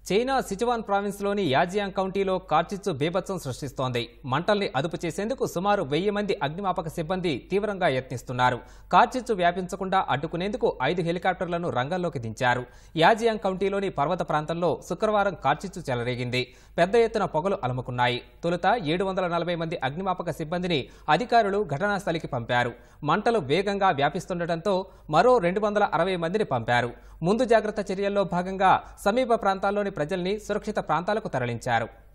China Sichuan ప్రావిన్స్లోని యాజియాంగ్ కౌంటీలో కార్చిచ్చు బీభత్సం సృష్టిస్తోంది మంటల్ని అదుపు చేసేందుకు సుమారు వెయ్యి మంది అగ్నిమాపక సిబ్బంది తీవ్రంగా యత్నిస్తున్నారు కార్చిచ్చు వ్యాపించకుండా అడ్డుకునేందుకు ఐదు హెలికాప్టర్లను రంగంలోకి దించారు యాజియాంగ్ కౌంటీలోని పర్వత ప్రాంతంలో శుక్రవారం కార్చిచ్చు చెలరేగింది పెద్ద ఎత్తున పొగలు అలుముకున్నాయి తొలుత ఏడు వందల నలభై మంది అగ్నిమాపక సిబ్బందిని అధికారులు ఘటనా స్థలికి పంపారు మంటలు వేగంగా వ్యాపిస్తుండటంతో మరో రెండు వందల అరవై మందిని పంపారు ముందు జాగ్రత్త చర్యల్లో భాగంగా సమీప ప్రాంతాల్లోని ప్రజల్ని సురక్షిత ప్రాంతాలకు తరలించారు